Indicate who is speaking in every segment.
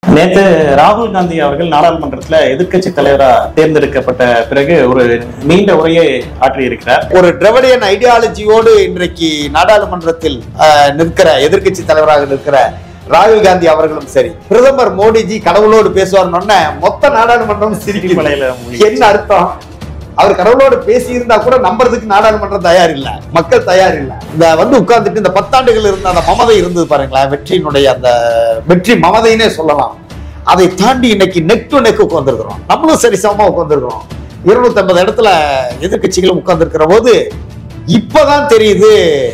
Speaker 1: நேத்து ராகுல் காந்தி அவர்கள் நாடாளுமன்றத்துல எதிர்க்கட்சி தலைவரா தேர்ந்தெடுக்கப்பட்ட பிறகு ஒரு நீண்ட உரையை ஆற்றியிருக்கிறார்
Speaker 2: ஒரு திராவிடியன் ஐடியாலஜியோடு இன்றைக்கு நாடாளுமன்றத்தில் அஹ், நிற்கிற எதிர்க்கட்சி தலைவராக நிற்கிற ராகுல் காந்தி அவர்களும் சரி பிரதமர் மோடிஜி கடவுளோடு பேசுவார்னு மொத்த நாடாளுமன்றம் சிரிக்கும்
Speaker 1: மலையில
Speaker 2: என்ன அர்த்தம் அவர் கடவுளோடு பேசி இருந்தா கூட நம்புறதுக்கு நாடாளுமன்றம் தயார் இல்ல மக்கள் தயார் இல்ல இந்த வந்து உட்கார்ந்துட்டு இந்த பத்தாண்டுகள் இருந்த அந்த மமதை இருந்தது பாருங்களேன் வெற்றியினுடைய அந்த வெற்றி மமதைன்னே சொல்லலாம் அதை தாண்டி இன்னைக்கு நெக் டு நெக் உட்கார்ந்துருக்கிறோம் நம்மளும் சரிசமமா உட்கார்ந்துருக்கிறோம் இருநூத்தி ஐம்பது இடத்துல எதிர்கட்சிகளும் உட்கார்ந்துருக்கிற போது இப்பதான் தெரியுது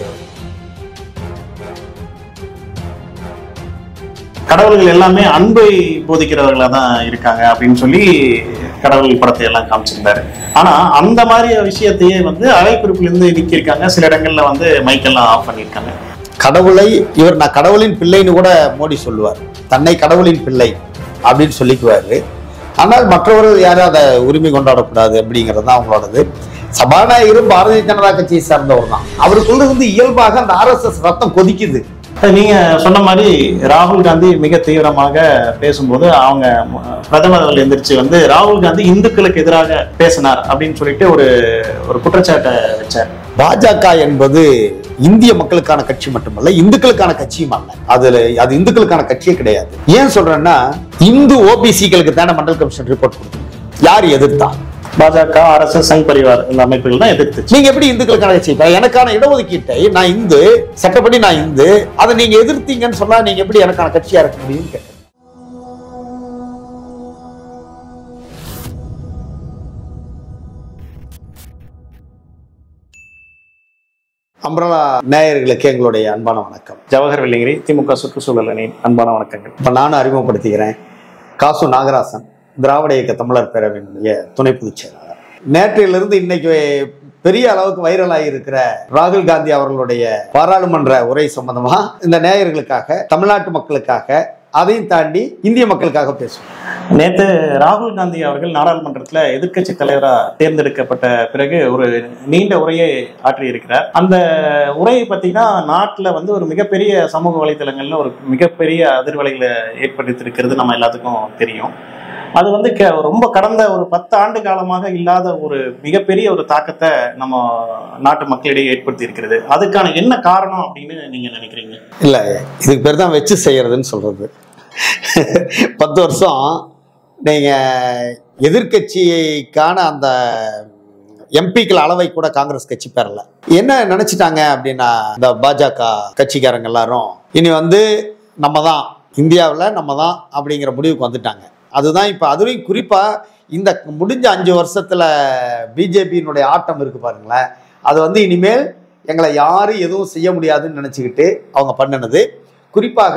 Speaker 1: கடவுள்கள் எல்லாமே அன்பை போதிக்கிறவர்களா தான் இருக்காங்க அப்படின்னு சொல்லி கடவுள் படத்தை எல்லாம் காமிச்சிருந்தாரு ஆனா அந்த மாதிரி விஷயத்தையே வந்து அவை குறிப்பிலிருந்து நீக்கியிருக்காங்க சில இடங்கள்ல வந்து மைக்கெல்லாம் ஆஃப் பண்ணியிருக்காங்க
Speaker 2: கடவுளை இவர் நான் கடவுளின் பிள்ளைன்னு கூட மோடி சொல்லுவார் தன்னை கடவுளின் பிள்ளை அப்படின்னு சொல்லிக்குவாரு ஆனால் மற்றவர்கள் யாரும் அதை உரிமை கொண்டாடக்கூடாது அப்படிங்கிறது தான் அவங்களோடது சபாநாயகரும் பாரதிய ஜனதா கட்சியை சார்ந்தவர் தான் அவருக்குள்ள இருந்து இயல்பாக அந்த ஆர்எஸ்எஸ் ரத்தம் கொதிக்குது
Speaker 1: நீங்க சொன்ன மாதிரி ராகுல் காந்தி மிக தீவிரமாக பேசும்போது அவங்க பிரதமர் அவர்கள் எந்திரிச்சு வந்து ராகுல் காந்தி இந்துக்களுக்கு எதிராக பேசினார் அப்படின்னு சொல்லிட்டு ஒரு ஒரு குற்றச்சாட்டை வச்சார்
Speaker 2: பாஜக என்பது இந்திய மக்களுக்கான கட்சி மட்டுமல்ல இந்துக்களுக்கான கட்சியும் அல்ல அதுல அது இந்துக்களுக்கான கட்சியே கிடையாது ஏன் சொல்றேன்னா இந்து ஓபிசிகளுக்கு தானே மண்டல் கமிஷன் ரிப்போர்ட் கொடுத்துருக்கு யார் எதிர்த்தா
Speaker 1: பாஜக அரசு சங் பரிவார் இந்த அமைப்புகள் தான் எதிர்த்துச்சு
Speaker 2: நீங்க எப்படி இந்துக்களுக்கான கட்சி இப்ப எனக்கான இடஒதுக்கீட்டை நான் இந்து சட்டப்படி நான் இந்து அதை நீங்க எதிர்த்தீங்கன்னு சொன்னா நீங்க எப்படி எனக்கான கட்சியா இருக்க முடியும்னு கேட்டேன் அம்ரலா நேயர்களுக்கு எங்களுடைய அன்பான வணக்கம்
Speaker 1: ஜவஹர் வெள்ளிங்கிரி திமுக சுற்றுச்சூழல் அணியின் அன்பான வணக்கங்கள்
Speaker 2: இப்ப நானும் அறிமுகப்படுத்திக்கிறேன் காசு நாகராசன் திராவிட இயக்க தமிழர் பேரவையினுடைய துணை பொதுச் செயலாளர் நேற்றையிலிருந்து இன்னைக்கு பெரிய அளவுக்கு வைரலாகி இருக்கிற ராகுல் காந்தி அவர்களுடைய பாராளுமன்ற உரை சம்பந்தமா இந்த நேயர்களுக்காக தமிழ்நாட்டு மக்களுக்காக அதையும் தாண்டி இந்திய மக்களுக்காக பேசுவோம்
Speaker 1: நேத்து ராகுல் காந்தி அவர்கள் நாடாளுமன்றத்துல எதிர்க்கட்சி தலைவரா தேர்ந்தெடுக்கப்பட்ட பிறகு ஒரு நீண்ட உரையை ஆற்றியிருக்கிறார் அந்த உரையை பார்த்தீங்கன்னா நாட்டுல வந்து ஒரு மிகப்பெரிய சமூக வலைதளங்கள்ல ஒரு மிகப்பெரிய அதிர்வலைகளை ஏற்படுத்தியிருக்கிறது நம்ம எல்லாத்துக்கும் தெரியும் அது வந்து க- ரொம்ப கடந்த ஒரு பத்து ஆண்டு காலமாக இல்லாத ஒரு மிகப்பெரிய ஒரு தாக்கத்தை நம்ம நாட்டு மக்களிடையே ஏற்படுத்தி இருக்கிறது அதுக்கான என்ன காரணம் அப்படின்னு நீங்க நினைக்கிறீங்க
Speaker 2: இல்ல இதுக்கு பேர் தான் வச்சு செய்யறதுன்னு சொல்றது பத்து வருஷம் நீங்க எதிர்க்கட்சிக்கான அந்த எம்பிக்கள் அளவை கூட காங்கிரஸ் கட்சி பெறல என்ன நினைச்சிட்டாங்க அப்படின்னா இந்த பாஜக கட்சிக்காரங்க எல்லாரும் இனி வந்து நம்ம தான் இந்தியாவில் நம்ம தான் அப்படிங்கிற முடிவுக்கு வந்துட்டாங்க அதுதான் இப்போ அதுலேயும் குறிப்பாக இந்த முடிஞ்ச அஞ்சு வருஷத்தில் பிஜேபியினுடைய ஆட்டம் இருக்கு பாருங்களேன் அது வந்து இனிமேல் எங்களை யாரும் எதுவும் செய்ய முடியாதுன்னு நினச்சிக்கிட்டு அவங்க பண்ணினது குறிப்பாக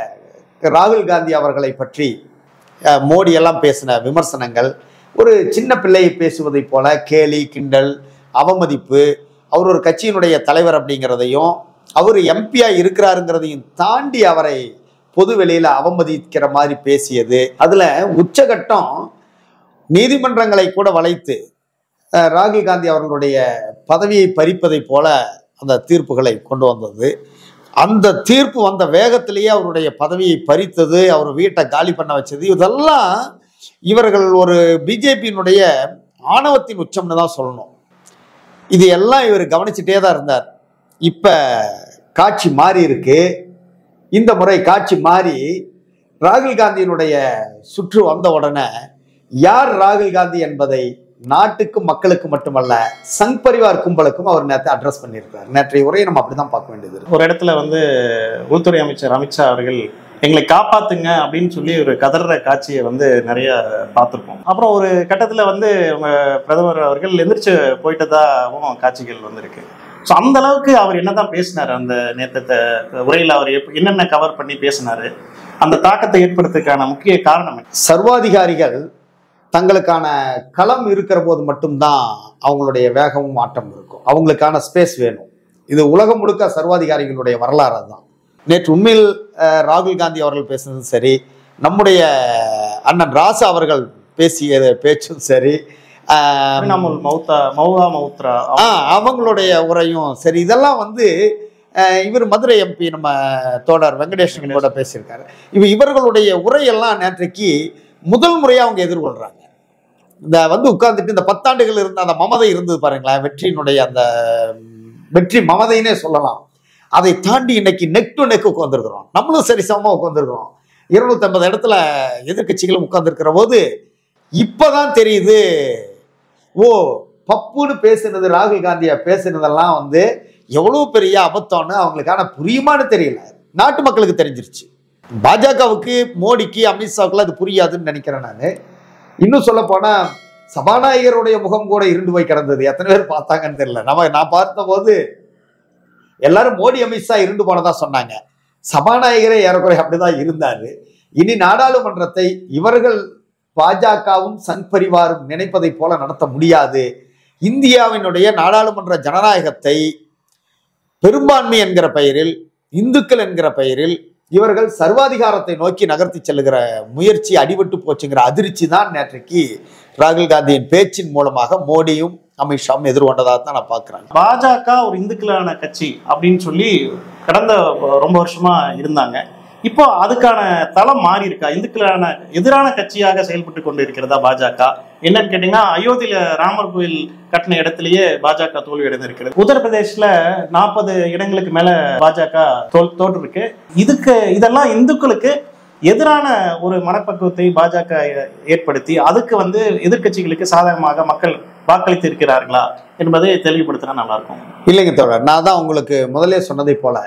Speaker 2: ராகுல் காந்தி அவர்களை பற்றி அஹ், மோடி எல்லாம் பேசின விமர்சனங்கள் ஒரு சின்ன பிள்ளையை பேசுவதைப் போல கேலி கிண்டல் அவமதிப்பு அவர் ஒரு கட்சியினுடைய தலைவர் அப்படிங்கிறதையும் அவர் எம்பியா இருக்கிறாருங்கிறதையும் தாண்டி அவரை பொது வெளியில அவமதிக்கிற மாதிரி பேசியது அதுல உச்சகட்டம் நீதிமன்றங்களை கூட வளைத்து அஹ், ராகுல் காந்தி அவர்களுடைய பதவியை பறிப்பதைப் போல அந்த தீர்ப்புகளை கொண்டு வந்தது அந்த தீர்ப்பு வந்த வேகத்திலேயே அவருடைய பதவியை பறித்தது அவர் வீட்டை காலி பண்ண வச்சது இதெல்லாம் இவர்கள் ஒரு பிஜேபியினுடைய ஆணவத்தின் உச்சம்னு தான் சொல்லணும் இது எல்லாம் இவர் கவனிச்சுட்டே தான் இருந்தார் இப்போ காட்சி மாறி இருக்கு இந்த முறை காட்சி மாறி ராகுல் காந்தியினுடைய சுற்று வந்த உடனே யார் ராகுல் காந்தி என்பதை நாட்டுக்கும் மக்களுக்கு மட்டுமல்ல சங் பரிவார் கும்பலுக்கும் அவர் நேற்று அட்ரஸ் பண்ணியிருக்கார் நேற்றைய உரையை நம்ம அப்படிதான் பார்க்க வேண்டியது இருக்கு.
Speaker 1: ஒரு இடத்துல வந்து உள்துறை அமைச்சர் அமித்ஷா அவர்கள் எங்களை காப்பாத்துங்க அப்படின்னு சொல்லி ஒரு கதற காட்சியை வந்து நிறைய பார்த்துருப்போம் அப்புறம் ஒரு கட்டத்துல வந்து உங்க பிரதமர் அவர்கள் எந்திரிச்சு போயிட்டதாகவும் காட்சிகள் வந்திருக்கு ஸோ அந்த அளவுக்கு அவர் என்னதான் பேசினாரு அந்த நேற்றத்தை உரையில் அவர் எப்ப- என்னென்ன கவர் பண்ணி பேசினாரு அந்த தாக்கத்தை ஏற்படுத்துறதுக்கான முக்கிய காரணம் என்ன?
Speaker 2: சர்வாதிகாரிகள் தங்களுக்கான களம் இருக்கிற போது மட்டும்தான் அவங்களுடைய வேகமும் ஆட்டம் இருக்கும் அவங்களுக்கான ஸ்பேஸ் வேணும் இது உலகம் முழுக்க சர்வாதிகாரிகளுடைய வரலாறு தான் நேற்று உண்மையில் அஹ், ராகுல் காந்தி அவர்கள் பேசுனதும் சரி நம்முடைய அண்ணன் ராசா அவர்கள் பேசிய பேச்சும் சரி அஹ்,
Speaker 1: திரிணாமுல் மௌத்தா மௌதா மௌத்ரா
Speaker 2: ஆ அவங்களுடைய உரையும் சரி இதெல்லாம் வந்து அஹ் இவர் மதுரை எம்பி நம்ம தோழர் வெங்கடேஷன் கூட பேசியிருக்காரு இவ இவர்களுடைய உரையெல்லாம் நேற்றைக்கு முதல் முறையா அவங்க எதிர்கொள்றாங்க இந்த வந்து உட்கார்ந்துட்டு இந்த பத்தாண்டுகள் இருந்த அந்த மமதை இருந்தது பாருங்களேன் வெற்றியினுடைய அந்த ம், வெற்றி மமதைன்னே சொல்லலாம் அதை தாண்டி இன்னைக்கு நெக் டு நெக் உட்காந்துருக்கிறோம் நம்மளும் சரிசமமா உட்காந்துருக்கிறோம் இருநூத்தி ஐம்பது இடத்துல எதிர்க்கட்சிகளும் உட்கார்ந்துருக்கிற போது இப்பதான் தெரியுது ஓ பப்புன்னு பேசுனது ராகுல் காந்தியா பேசுனதெல்லாம் வந்து எவ்வளவு பெரிய அபத்தம்னு அவங்களுக்கான புரியுமான்னு தெரியல நாட்டு மக்களுக்கு தெரிஞ்சிருச்சு பாஜகவுக்கு மோடிக்கு அமித்ஷாவுக்குலாம் அது புரியாதுன்னு நினைக்கிறேன் நான் இன்னும் சொல்ல போனா சபாநாயகருடைய முகம் கூட இருண்டு போய் கிடந்தது எத்தனை பேர் பார்த்தாங்கன்னு தெரியல நம்ம நான் பார்த்தபோது எல்லாரும் மோடி அமித்ஷா இருண்டு போனதா சொன்னாங்க சபாநாயகரே ஏறக்குறைய அப்படிதான் இருந்தாரு இனி நாடாளுமன்றத்தை இவர்கள் பாஜகவும் சங் பரிவாரும் நினைப்பதைப் போல நடத்த முடியாது இந்தியாவினுடைய நாடாளுமன்ற ஜனநாயகத்தை பெரும்பான்மை என்கிற பெயரில் இந்துக்கள் என்கிற பெயரில் இவர்கள் சர்வாதிகாரத்தை நோக்கி நகர்த்தி செல்லுகிற முயற்சி அடிபட்டு போச்சுங்கிற அதிர்ச்சி தான் நேற்றைக்கு ராகுல் காந்தியின் பேச்சின் மூலமாக மோடியும் அமித்ஷாவும் எதிர்கொண்டதாக தான் நான் பார்க்குறேன்
Speaker 1: பாஜக ஒரு இந்துக்களான கட்சி அப்படின்னு சொல்லி கடந்த ரொம்ப வருஷமா இருந்தாங்க இப்போ அதுக்கான தளம் மாறி இருக்கா இந்துக்களான எதிரான கட்சியாக செயல்பட்டு கொண்டு இருக்கிறதா பாஜக என்னன்னு கேட்டீங்கன்னா அயோத்தியில ராமர் கோயில் கட்டின இடத்திலேயே பாஜக தோல்வி அடைந்திருக்கிறது உத்தரப்பிரதேஷ்ல நாற்பது இடங்களுக்கு மேல பாஜக தோல் தோற்று இருக்கு இதுக்கு இதெல்லாம் இந்துக்களுக்கு எதிரான ஒரு மனப்பக்குவத்தை பாஜக ஏற்படுத்தி அதுக்கு வந்து எதிர்க்கட்சிகளுக்கு சாதகமாக மக்கள் வாக்களித்து இருக்கிறார்களா என்பதை தெளிவுபடுத்தினா நல்லா இருக்கும்
Speaker 2: இல்லைங்க தோழர் நான் தான் உங்களுக்கு முதலே சொன்னதை போல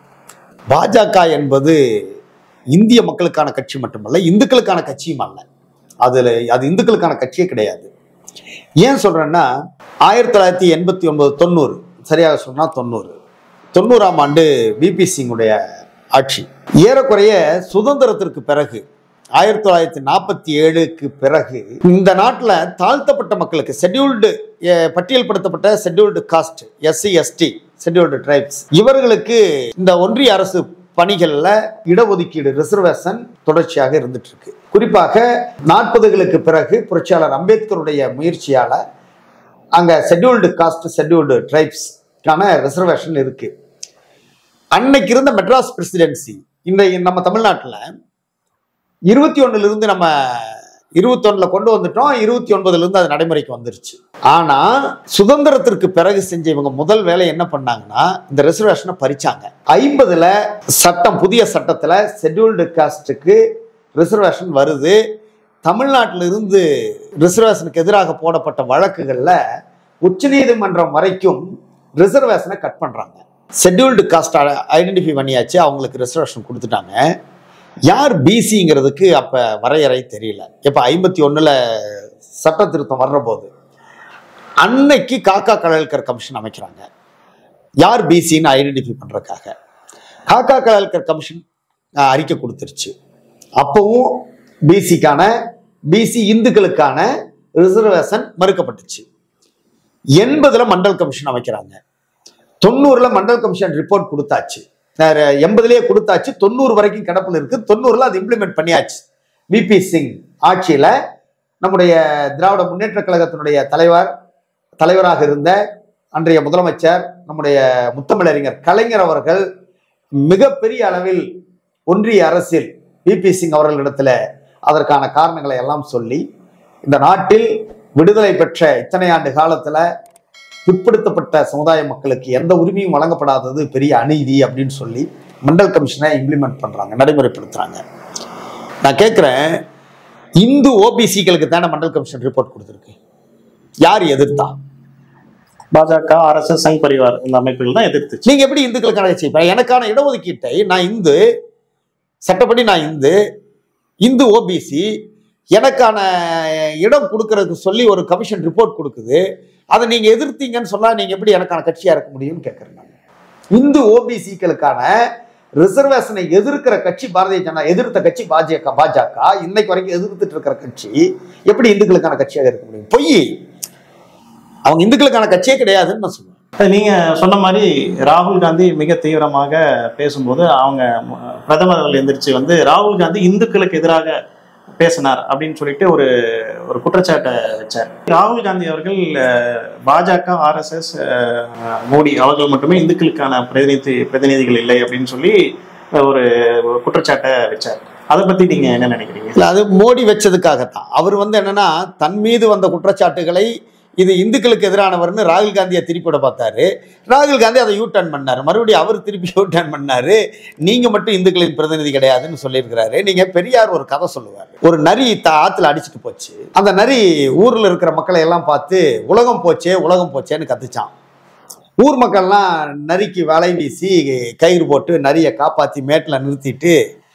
Speaker 2: பாஜக என்பது இந்திய மக்களுக்கான கட்சி மட்டுமல்ல இந்துக்களுக்கான கட்சியும் அல்ல அதுல அது இந்துக்களுக்கான கட்சியே கிடையாது ஏன் சொல்றேன்னா ஆயிரத்தி தொள்ளாயிரத்தி எண்பத்தி ஒன்பது தொண்ணூறு சரியாக சொன்னா தொண்ணூறு தொண்ணூறாம் ஆண்டு விபி சிங்குடைய ஆட்சி ஏறக்குறைய சுதந்திரத்திற்கு பிறகு ஆயிரத்தி தொள்ளாயிரத்தி நாற்பத்தி ஏழுக்கு பிறகு இந்த நாட்டில் தாழ்த்தப்பட்ட மக்களுக்கு ஷெட்யூல்டு பட்டியல்படுத்தப்பட்ட scheduled caste SC ST scheduled tribes இவர்களுக்கு இந்த ஒன்றிய அரசு பணிகளில் இடஒதுக்கீடு ரிசர்வேஷன் தொடர்ச்சியாக இருந்துட்டு இருக்கு குறிப்பாக நாற்பதுகளுக்கு பிறகு புரட்சியாளர் அம்பேத்கருடைய முயற்சியால அங்க ஷெட்யூல்டு காஸ்ட் ஷெட்யூல்டு ட்ரைப்ஸ்க்கான ரிசர்வேஷன் இருக்கு அன்னைக்கு இருந்த மெட்ராஸ் பிரசிடென்சி இன்றைய நம்ம தமிழ்நாட்டில் இருபத்தி ஒண்ணுல இருந்து நம்ம இருபத்தொன்னுல கொண்டு வந்துட்டோம் இருபத்தி ஒன்பதுல இருந்து அது நடைமுறைக்கு வந்துருச்சு ஆனா சுதந்திரத்திற்கு பிறகு செஞ்ச இவங்க முதல் வேலை என்ன பண்ணாங்கன்னா இந்த ரிசர்வேஷனை பறிச்சாங்க ஐம்பதுல சட்டம் புதிய சட்டத்துல ஷெட்யூல்டு காஸ்டுக்கு ரிசர்வேஷன் வருது தமிழ்நாட்டில இருந்து ரிசர்வேஷனுக்கு எதிராக போடப்பட்ட வழக்குகள்ல உச்சநீதிமன்றம் வரைக்கும் ரிசர்வேஷனை கட் பண்றாங்க ஷெட்யூல்டு காஸ்ட் ஐடென்டிஃபை பண்ணியாச்சு அவங்களுக்கு ரிசர்வேஷன் கொடுத்துட்டாங்க யார் பிசிங்கிறதுக்கு அப்போ வரையறை தெரியல இப்போ ஐம்பத்தி ஒன்றில் சட்ட திருத்தம் வர்ற போது அன்னைக்கு காக்கா கலல்கர் கமிஷன் அமைக்கிறாங்க யார் பிசின்னு ஐடென்டிஃபை பண்ணுறதுக்காக காக்கா கலல்கர் கமிஷன் அஹ், அறிக்கை கொடுத்துருச்சு அப்பவும் பிசிக்கான பிசி இந்துக்களுக்கான ரிசர்வேஷன் மறுக்கப்பட்டுச்சு எண்பதுல மண்டல் கமிஷன் அமைக்கிறாங்க தொண்ணூறுல மண்டல் கமிஷன் ரிப்போர்ட் கொடுத்தாச்சு அஹ் எண்பதுலயே கொடுத்தாச்சு தொண்ணூறு வரைக்கும் கிடப்பில் இருக்கு தொண்ணூறுல அது இம்ப்ளிமெண்ட் பண்ணியாச்சு விபி சிங் ஆட்சியில நம்முடைய திராவிட முன்னேற்ற கழகத்தினுடைய தலைவர் தலைவராக இருந்த அன்றைய முதலமைச்சர் நம்முடைய முத்தமிழறிஞர் கலைஞர் அவர்கள் மிகப்பெரிய அளவில் ஒன்றிய அரசில் விபி சிங் அவர்களிடத்துல அதற்கான காரணங்களை எல்லாம் சொல்லி இந்த நாட்டில் விடுதலை பெற்ற இத்தனை ஆண்டு காலத்துல பிற்படுத்தப்பட்ட சமுதாய மக்களுக்கு எந்த உரிமையும் வழங்கப்படாதது பெரிய அநீதி அப்படின்னு சொல்லி மண்டல் கமிஷனை இம்ப்ளிமெண்ட் பண்றாங்க நடைமுறைப்படுத்துறாங்க நான் கேட்குறேன் இந்து ஓபிசிகளுக்கு தானே மண்டல் கமிஷன் ரிப்போர்ட் கொடுத்துருக்கு யார் எதிர்த்தா
Speaker 1: பாஜக ஆர்எஸ்எஸ் சங் பரிவார் இந்த அமைப்புகள் தான் எதிர்த்துச்சு
Speaker 2: நீங்க எப்படி இந்துக்களுக்கான கட்சி இப்ப எனக்கான இடஒதுக்கீட்டை நான் இந்து சட்டப்படி நான் இந்து இந்து ஓபிசி எனக்கான இடம் கொடுக்கறதுக்கு சொல்லி ஒரு கமிஷன் ரிப்போர்ட் கொடுக்குது அதை நீங்க எதிர்த்தீங்கன்னு சொன்னா நீங்க எப்படி எனக்கான கட்சியா இருக்க முடியும்னு கேட்கறேன் நான் இந்து ஓபிசிக்களுக்கான ரிசர்வேஷனை எதிர்க்கிற கட்சி பாரதிய ஜனதா எதிர்த்த கட்சி பாஜக பாஜக இன்னைக்கு வரைக்கும் எதிர்த்துட்டு இருக்கிற கட்சி எப்படி இந்துக்களுக்கான கட்சியாக இருக்க முடியும் பொய் அவங்க இந்துக்களுக்கான கட்சியே கிடையாதுன்னு நான் சொல்லுவேன்
Speaker 1: அது நீங்க சொன்ன மாதிரி ராகுல் காந்தி மிக தீவிரமாக பேசும்போது அவங்க ம- பிரதமர் அவர்கள் எந்திரிச்சு வந்து ராகுல் காந்தி இந்துக்களுக்கு எதிராக பேசினார் அப்படின்னு சொல்லிட்டு ஒரு ஒரு குற்றச்சாட்டை வச்சார் ராகுல் காந்தி அவர்கள் அஹ், பாஜக ஆர்எஸ்எஸ் மோடி அவர்கள் மட்டுமே இந்துக்களுக்கான பிரதிநிதி பிரதிநிதிகள் இல்லை அப்படின்னு சொல்லி அஹ், ஒரு ஒரு குற்றச்சாட்டை வச்சார் அதை பத்தி நீங்க என்ன நினைக்கிறீங்க
Speaker 2: இல்ல அது மோடி வச்சதுக்காகத்தான் அவர் வந்து என்னன்னா தன் மீது வந்த குற்றச்சாட்டுகளை இது இந்துக்களுக்கு எதிரானவர்னு ராகுல் காந்தியை திருப்பி விட பார்த்தாரு ராகுல் காந்தி அதை யூ டர்ன் பண்ணாரு மறுபடியும் அவர் திருப்பி யூ டர்ன் பண்ணாரு நீங்க மட்டும் இந்துக்களின் பிரதிநிதி கிடையாதுன்னு சொல்லியிருக்கிறாரு நீங்க பெரியார் ஒரு கதை சொல்லுவார் ஒரு நரி த ஆத்துல அடிச்சிட்டு போச்சு அந்த நரி ஊர்ல இருக்கிற மக்களை எல்லாம் பார்த்து உலகம் போச்சே உலகம் போச்சேன்னு கத்துச்சான் ஊர் மக்கள்லாம் நரிக்கு வலை வீசி கயிறு போட்டு நரியை காப்பாத்தி மேட்டில் நிறுத்திட்டு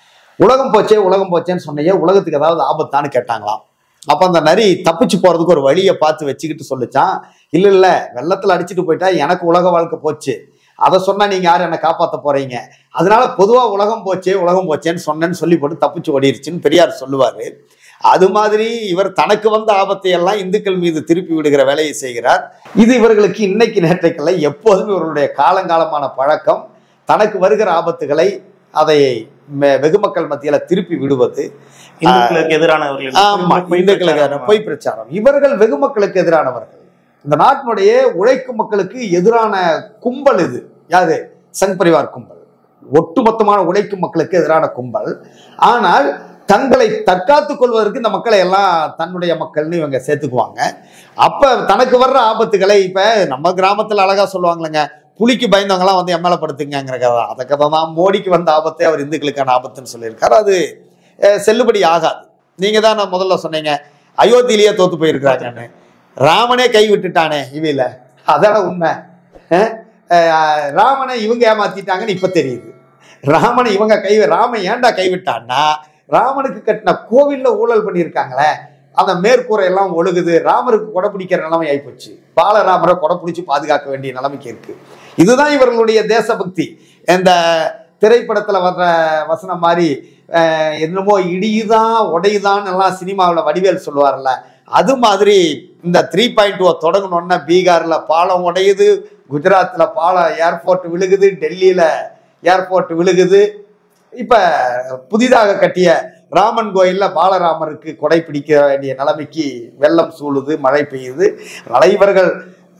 Speaker 2: உலகம் போச்சே உலகம் போச்சேன்னு சொன்னையே உலகத்துக்கு ஏதாவது ஆபத்தான்னு கேட்டாங்களாம் அப்போ அந்த நரி தப்பிச்சு போறதுக்கு ஒரு வழியை பார்த்து வச்சுக்கிட்டு சொல்லிச்சான் இல்லை இல்லை வெள்ளத்தில் அடிச்சுட்டு போயிட்டா எனக்கு உலக வாழ்க்கை போச்சு அதை சொன்னா நீங்க யார் என்னை காப்பாற்ற போறீங்க அதனால பொதுவா உலகம் போச்சே உலகம் போச்சேன்னு சொன்னேன்னு சொல்லி போட்டு தப்பிச்சு ஓடிருச்சுன்னு பெரியார் சொல்லுவாரு அது மாதிரி இவர் தனக்கு வந்த ஆபத்தை எல்லாம் இந்துக்கள் மீது திருப்பி விடுகிற வேலையை செய்கிறார் இது இவர்களுக்கு இன்னைக்கு நேற்றைக்கல்ல எப்போதும் இவர்களுடைய காலங்காலமான பழக்கம் தனக்கு வருகிற ஆபத்துகளை அதை மெ- வெகுமக்கள் மத்தியில திருப்பி விடுவது
Speaker 1: இந்துக்களுக்கு எதிரானவர்கள்
Speaker 2: ஆமா
Speaker 1: பொய்
Speaker 2: இந்துக்களுக்கு
Speaker 1: பிரச்சாரம்.
Speaker 2: பொய் பிரச்சாரம் இவர்கள் வெகுமக்களுக்கு எதிரானவர்கள் இந்த நாட்டினுடைய உழைக்கும் மக்களுக்கு எதிரான கும்பல் இது யாரு சங் பரிவார் கும்பல் ஒட்டுமொத்தமான உழைக்கும் மக்களுக்கு எதிரான கும்பல் ஆனால் தங்களை தற்காத்துக் கொள்வதற்கு இந்த மக்களை எல்லாம் தன்னுடைய மக்கள்னு இவங்க சேர்த்துக்குவாங்க அப்ப தனக்கு வர்ற ஆபத்துகளை இப்ப நம்ம கிராமத்துல அழகா சொல்லுவாங்களேங்க புலிக்கு பயந்தவங்கலாம் வந்து எம்எல்ஏ படுத்துங்கிற கதை அந்த கதை தான் மோடிக்கு வந்த ஆபத்தை அவர் இந்துக்களுக்கான ஆபத்துன்னு சொல்லியிருக்காரு அது அஹ், செல்லுபடி ஆகாது நீங்க தான் நான் முதல்ல சொன்னீங்க அயோத்தியிலேயே தோத்து போயிருக்கிறாங்கன்னு ராமனே கை விட்டுட்டானே இவையில அதான உண்மை அஹ், அஹ், ராமனை இவங்க ஏமாத்திட்டாங்கன்னு இப்ப தெரியுது ராமனை இவங்க கை ராமன் ஏன்டா கைவிட்டான்னா ராமனுக்கு கட்டின கோவில்ல ஊழல் பண்ணியிருக்காங்களே அந்த மேற்கூரை எல்லாம் ஒழுகுது ராமருக்கு கொடை பிடிக்கிற நிலைமை ஆயிப்போச்சு பாலராமரை கொடை பிடிச்சி பாதுகாக்க வேண்டிய நிலைமைக்கு இருக்கு இதுதான் இவர்களுடைய தேசபக்தி இந்த திரைப்படத்துல வர்ற வசனம் மாதிரி அஹ், என்னமோ இடியுதான் உடையுதான் எல்லாம் சினிமாவில் வடிவேல் சொல்லுவார்ல அது மாதிரி இந்த த்ரீ பாயிண்ட் ஓ தொடங்கணுன்னா பீகார்ல பாலம் உடையுது குஜராத்ல பாலம் ஏர்போர்ட் விழுகுது டெல்லியில ஏர்போர்ட் விழுகுது இப்ப புதிதாக கட்டிய ராமன் கோயில்ல பாலராமருக்கு கொடை பிடிக்க வேண்டிய நிலைமைக்கு வெள்ளம் சூழுது மழை பெய்யுது தலைவர்கள்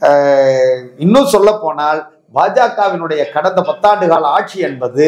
Speaker 2: அஹ், இன்னும் சொல்ல போனால் பாஜகவினுடைய கடந்த பத்தாண்டு கால ஆட்சி என்பது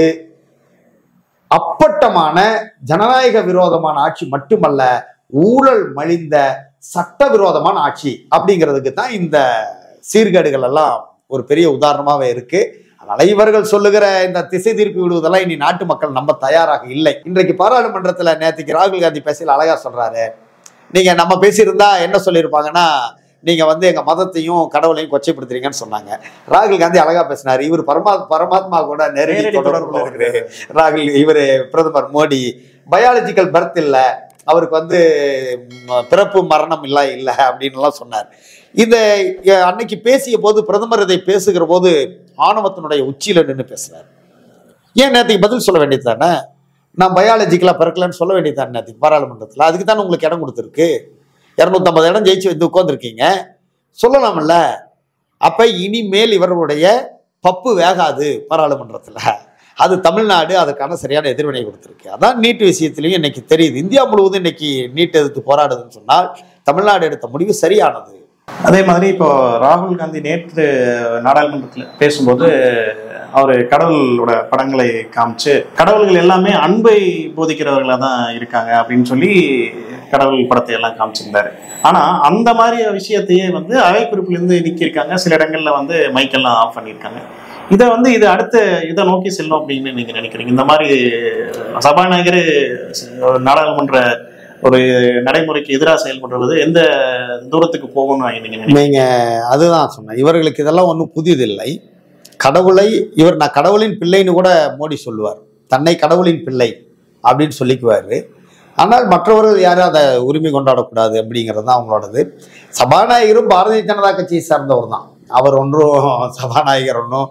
Speaker 2: அப்பட்டமான ஜனநாயக விரோதமான ஆட்சி மட்டுமல்ல ஊழல் மலிந்த சட்டவிரோதமான ஆட்சி அப்படிங்கிறதுக்கு தான் இந்த சீர்கேடுகள் எல்லாம் ஒரு பெரிய உதாரணமாவே இருக்கு அதனால இவர்கள் சொல்லுகிற இந்த திசை திருப்பி விடுவதெல்லாம் இனி நாட்டு மக்கள் நம்ப தயாராக இல்லை இன்றைக்கு பாராளுமன்றத்துல நேற்றுக்கு ராகுல் காந்தி பேசல அழகா சொல்றாரு நீங்க நம்ம பேசியிருந்தா என்ன சொல்லியிருப்பாங்கன்னா நீங்க வந்து எங்க மதத்தையும் கடவுளையும் கொச்சைப்படுத்துறீங்கன்னு சொன்னாங்க ராகுல் காந்தி அழகா பேசினாரு இவர் பரமா பரமாத்மா கூட நேரடி
Speaker 1: நேரடி
Speaker 2: தொடர்புல
Speaker 1: தொடர்புல
Speaker 2: இருக்கிறாரு ராகுல் இவரு பிரதமர் மோடி பயாலஜிக்கல் பர்த் இல்ல அவருக்கு வந்து ம், பிறப்பு மரணம் இல்ல இல்ல அப்படின்னு எல்லாம் சொன்னார் இந்த அஹ், அன்னைக்கு பேசிய போது பிரதமர் இதை பேசுகிற போது ஆணவத்தினுடைய உச்சியில நின்று பேசுறாரு ஏன் நேற்றுக்கு பதில் சொல்ல வேண்டியது தானே நான் பயாலஜிக்கலா பிறக்கலன்னு சொல்ல வேண்டியது தானே நேற்றுக்கு பாராளுமன்றத்தில் அதுக்கு தானே உங்களுக்கு இடம் கொடுத்துருக்கு இரநூத்தம்பது இடம் ஜெயிச்சு வந்து உட்காந்துருக்கீங்க சொல்லலாம்ல அப்ப இனிமேல் இவர்களுடைய பப்பு வேகாது பாராளுமன்றத்தில் அது தமிழ்நாடு அதுக்கான சரியான எதிர்வினை கொடுத்துருக்கு அதான் நீட் விஷயத்திலையும் இன்னைக்கு தெரியுது இந்தியா முழுவதும் இன்னைக்கு நீட் எதிர்த்து போராடுதுன்னு சொன்னால் தமிழ்நாடு எடுத்த முடிவு சரியானது
Speaker 1: அதே மாதிரி இப்போ ராகுல் காந்தி நேற்று நாடாளுமன்றத்தில் பேசும்போது அவர் கடவுளோட படங்களை காமிச்சு கடவுள்கள் எல்லாமே அன்பை போதிக்கிறவர்களாக தான் இருக்காங்க அப்படின்னு சொல்லி கடவுள் படத்தை எல்லாம் காமிச்சிருந்தாரு ஆனா அந்த மாதிரி விஷயத்தையே வந்து அவை குறிப்பிலிருந்து நீக்கியிருக்காங்க சில இடங்கள்ல வந்து மைக்கெல்லாம் ஆஃப் பண்ணியிருக்காங்க இதை வந்து இது அடுத்த இதை நோக்கி செல்லும் அப்படின்னு நீங்க நினைக்கிறீங்க இந்த மாதிரி சபாநாயகர் நாடாளுமன்ற ஒரு நடைமுறைக்கு எதிராக செயல்படுறது எந்த தூரத்துக்கு போகும்னு நீங்க நினைக்கிறீங்க
Speaker 2: நீங்க அதுதான் சொன்னேன் இவர்களுக்கு இதெல்லாம் ஒன்றும் புதியதில்லை கடவுளை இவர் நான் கடவுளின் பிள்ளைன்னு கூட மோடி சொல்லுவார் தன்னை கடவுளின் பிள்ளை அப்படின்னு சொல்லிக்குவாரு ஆனால் மற்றவர்கள் யாரும் அதை உரிமை கொண்டாடக்கூடாது அப்படிங்கிறது தான் அவங்களோடது சபாநாயகரும் பாரதிய ஜனதா கட்சியை சார்ந்தவர் தான் அவர் ஒன்றும் சபாநாயகர் ஒன்றும்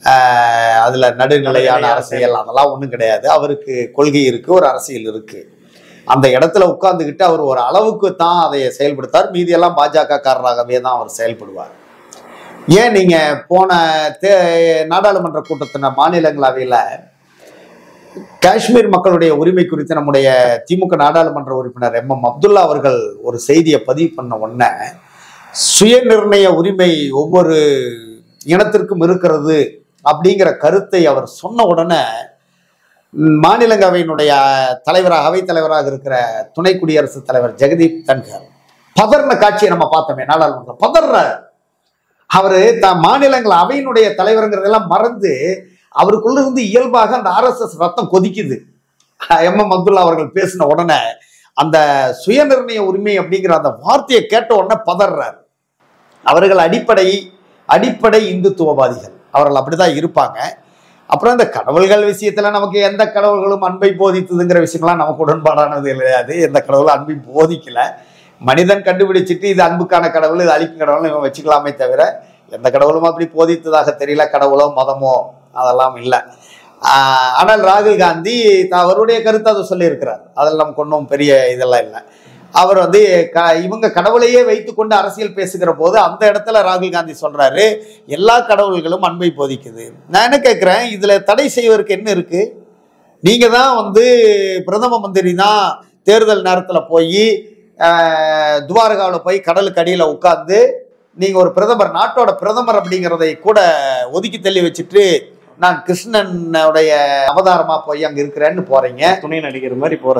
Speaker 2: அதில் நடுநிலையான அரசியல் அதெல்லாம் ஒன்றும் கிடையாது அவருக்கு கொள்கை இருக்குது ஒரு அரசியல் இருக்குது அந்த இடத்துல உட்கார்ந்துக்கிட்டு அவர் ஒரு அளவுக்கு தான் அதை செயல்படுத்தார் மீதியெல்லாம் பாஜக காரராகவே தான் அவர் செயல்படுவார் ஏன் நீங்க போன தே நாடாளுமன்ற கூட்டத்தின மாநிலங்களவையில் காஷ்மீர் மக்களுடைய உரிமை குறித்து நம்முடைய திமுக நாடாளுமன்ற உறுப்பினர் எம் எம் அப்துல்லா அவர்கள் ஒரு செய்தியை பதிவு பண்ண உடனே சுய நிர்ணய உரிமை ஒவ்வொரு இனத்திற்கும் இருக்கிறது அப்படிங்கிற கருத்தை அவர் சொன்ன உடனே ம், மாநிலங்களவையினுடைய தலைவராக அவைத் தலைவராக இருக்கிற துணை குடியரசுத் தலைவர் ஜெகதீப் தன்கர் பதர்ன காட்சியை நம்ம பார்த்தோமே நாடாளுமன்றம் பதர்றார் அவரு தான் மாநிலங்கள் அவையினுடைய தலைவருங்கிறதெல்லாம் மறந்து அவருக்குள்ள இருந்து இயல்பாக அந்த ஆர்எஸ்எஸ் ரத்தம் கொதிக்குது எம் எம் அப்துல்லா அவர்கள் பேசின உடனே அந்த சுயநிர்ணய உரிமை அப்படிங்கிற அந்த வார்த்தையை கேட்ட உடனே பதறார் அவர்கள் அடிப்படை அடிப்படை இந்துத்துவவாதிகள் அவர்கள் அப்படிதான் இருப்பாங்க அப்புறம் இந்த கடவுள்கள் விஷயத்துல நமக்கு எந்த கடவுள்களும் அன்பை போதித்ததுங்கிற விஷயம்லாம் நமக்கு உடன்பாடானது கிடையாது எந்த கடவுளும் அன்பை போதிக்கல மனிதன் கண்டுபிடிச்சிட்டு இது அன்புக்கான கடவுள் இது அழிக்கும் கடவுள் இவன் வச்சுக்கலாமே தவிர எந்த கடவுளும் அப்படி போதித்ததாக தெரியல கடவுளோ மதமோ அதெல்லாம் இல்லை ஆஹ் ஆனால் ராகுல் காந்தி த- அவருடைய கருத்தை அதை சொல்லியிருக்கிறார் அதில் நமக்கு ஒன்றும் பெரிய இதெல்லாம் இல்லை அவர் வந்து க இவங்க கடவுளையே வைத்துக்கொண்டு அரசியல் பேசுகிற போது அந்த இடத்துல ராகுல் காந்தி சொல்றாரு எல்லா கடவுள்களும் அன்பை போதிக்குது நான் என்ன கேட்குறேன் இதுல தடை செய்வதற்கு என்ன இருக்கு நீங்க தான் வந்து பிரதம மந்திரி தான் தேர்தல் நேரத்தில் போய் துவாரகாவில் போய் கடலுக்கு அடியில் உட்கார்ந்து நீங்க ஒரு பிரதமர் நாட்டோட பிரதமர் அப்படிங்கிறதை கூட ஒதுக்கி தள்ளி வச்சுட்டு நான் கிருஷ்ணனுடைய அவதாரமா போய் அங்க இருக்கிறேன்னு போறீங்க
Speaker 1: துணை நடிகர் மாதிரி போற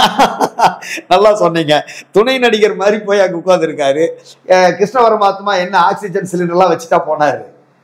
Speaker 2: நல்லா சொன்னீங்க துணை நடிகர் மாதிரி போய் அங்க உட்கார்ந்துருக்காரு கிருஷ்ண பரமாத்மா என்ன ஆக்சிஜன் சிலிண்டர்லாம் வச்சுட்டா போனாரு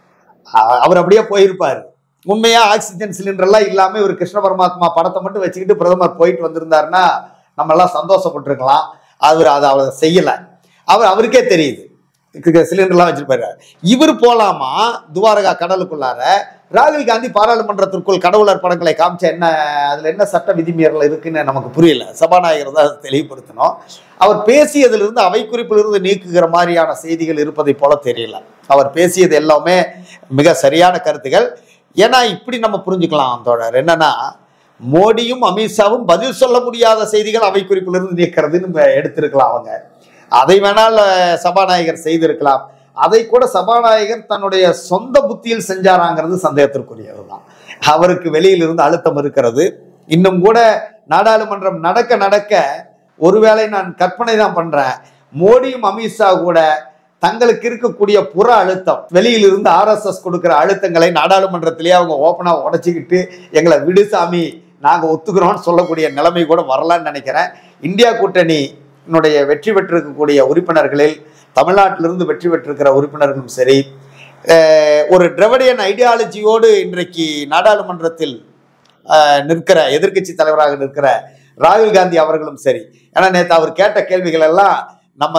Speaker 2: அ- அவர் அப்படியே போயிருப்பாரு உண்மையா ஆக்சிஜன் சிலிண்டர்லாம் இல்லாம இவர் கிருஷ்ண பரமாத்மா படத்தை மட்டும் வச்சுக்கிட்டு பிரதமர் போயிட்டு வந்திருந்தாருன்னா நம்ம எல்லாம் சந்தோஷப்பட்டிருக்கலாம் அவர் அதை அவர் செய்யல அவர் அவருக்கே தெரியுது சிலிண்டர்லாம் வச்சிருப்பாரு இவர் போலாமா துவாரகா கடலுக்குள்ளார ராகுல் காந்தி பாராளுமன்றத்திற்குள் கடவுளர் படங்களை காமிச்ச என்ன அதுல என்ன சட்ட விதிமீறல் இருக்குன்னு நமக்கு புரியல சபாநாயகர் தான் அதை தெளிவுபடுத்தணும் அவர் பேசியதிலிருந்து அவை குறிப்பிலிருந்து நீக்குகிற மாதிரியான செய்திகள் இருப்பதை போல தெரியல அவர் பேசியது எல்லாமே மிக சரியான கருத்துகள் ஏன்னா இப்படி நம்ம புரிஞ்சுக்கலாம் தோழர் என்னன்னா மோடியும் அமித்ஷாவும் பதில் சொல்ல முடியாத செய்திகள் அவை குறிப்பிலிருந்து நீக்கிறதுன்னு நம்ம எடுத்திருக்கலாம் அவங்க அதை வேணால் அஹ், சபாநாயகர் செய்திருக்கலாம் அதை கூட சபாநாயகர் தன்னுடைய சொந்த புத்தியில் செஞ்சாராங்கிறது சந்தேகத்திற்குரியது தான் அவருக்கு வெளியில் இருந்து அழுத்தம் இருக்கிறது இன்னும் கூட நாடாளுமன்றம் நடக்க நடக்க ஒருவேளை நான் கற்பனை தான் பண்றேன் மோடியும் அமித்ஷா கூட தங்களுக்கு இருக்கக்கூடிய புற அழுத்தம் வெளியில் இருந்து ஆர்எஸ்எஸ் கொடுக்கிற அழுத்தங்களை நாடாளுமன்றத்திலேயே அவங்க ஓப்பனா உடைச்சிக்கிட்டு எங்களை விடு சாமி நாங்க ஒத்துக்கிறோம்னு சொல்லக்கூடிய நிலைமை கூட வரலான்னு நினைக்கிறேன் இந்தியா கூட்டணி னுடைய வெற்றி பெற்றிருக்கக்கூடிய உறுப்பினர்களில் தமிழ்நாட்டிலிருந்து வெற்றி பெற்றிருக்கிற உறுப்பினர்களும் சரி அஹ், ஒரு திரவிடியன் ஐடியாலஜியோடு இன்றைக்கு நாடாளுமன்றத்தில் அஹ், நிற்கிற எதிர்க்கட்சி தலைவராக நிற்கிற ராகுல் காந்தி அவர்களும் சரி ஏன்னா நேற்று அவர் கேட்ட கேள்விகள் எல்லாம் நம்ம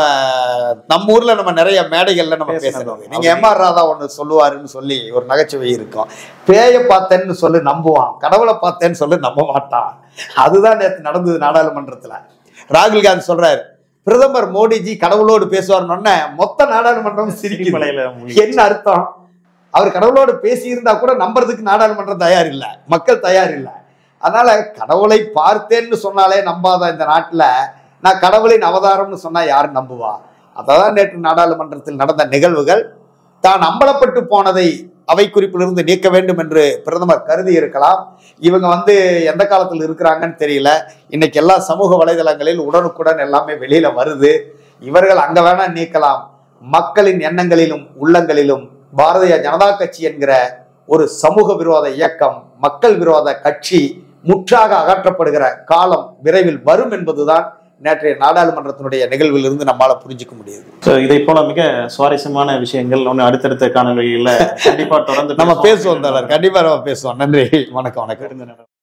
Speaker 2: நம்ம ஊர்ல நம்ம நிறைய மேடைகள்ல நம்ம
Speaker 1: பேசினது.
Speaker 2: பேசுறோம் நீங்க எம் ஆர் ராதா ஒண்ணு சொல்லுவாருன்னு சொல்லி ஒரு நகைச்சுவை இருக்கும் பேயை பார்த்தேன்னு சொல்லி நம்புவான் கடவுளை பார்த்தேன்னு சொல்லி நம்ப மாட்டான் அதுதான் நேற்று நடந்தது நாடாளுமன்றத்துல ராகுல் காந்தி சொல்றாரு பிரதமர் மோடிஜி கடவுளோடு பேசுவார்னு மொத்த நாடாளுமன்றம் சிரிக்கும்
Speaker 1: மலையில மூழ்கி.
Speaker 2: என்ன அர்த்தம் அவர் கடவுளோடு பேசியிருந்தா கூட நம்புறதுக்கு நாடாளுமன்றம் தயார் இல்ல மக்கள் தயார் இல்ல அதனால கடவுளை பார்த்தேன்னு சொன்னாலே நம்பாத இந்த நாட்டுல நான் கடவுளின் அவதாரம்னு சொன்னா யாரு நம்புவா அததான் நேற்று நாடாளுமன்றத்தில் நடந்த நிகழ்வுகள் தான் அம்பலப்பட்டு போனதை அவை குறிப்பிலிருந்து நீக்க வேண்டும் என்று பிரதமர் கருதி இருக்கலாம் இவங்க வந்து எந்த காலத்தில் இருக்கிறாங்கன்னு தெரியல இன்னைக்கு எல்லா சமூக வலைதளங்களில் உடனுக்குடன் எல்லாமே வெளியில வருது இவர்கள் அங்க வேணா நீக்கலாம் மக்களின் எண்ணங்களிலும் உள்ளங்களிலும் பாரதிய ஜனதா கட்சி என்கிற ஒரு சமூக விரோத இயக்கம் மக்கள் விரோத கட்சி முற்றாக அகற்றப்படுகிற காலம் விரைவில் வரும் என்பதுதான் நேற்றைய நாடாளுமன்றத்தினுடைய நிகழ்விலிருந்து நம்மால புரிஞ்சுக்க முடியுது
Speaker 1: So, இதை போல மிக சுவாரஸ்யமான விஷயங்கள் ஒன்று அடுத்தடுத்த காணொலிகளில் கண்டிப்பா தொடர்ந்து
Speaker 2: நம்ம பேசுவோம் தோழர் கண்டிப்பா நம்ம பேசுவோம் நன்றி வணக்கம் வணக்கம்
Speaker 1: விருந்தினர்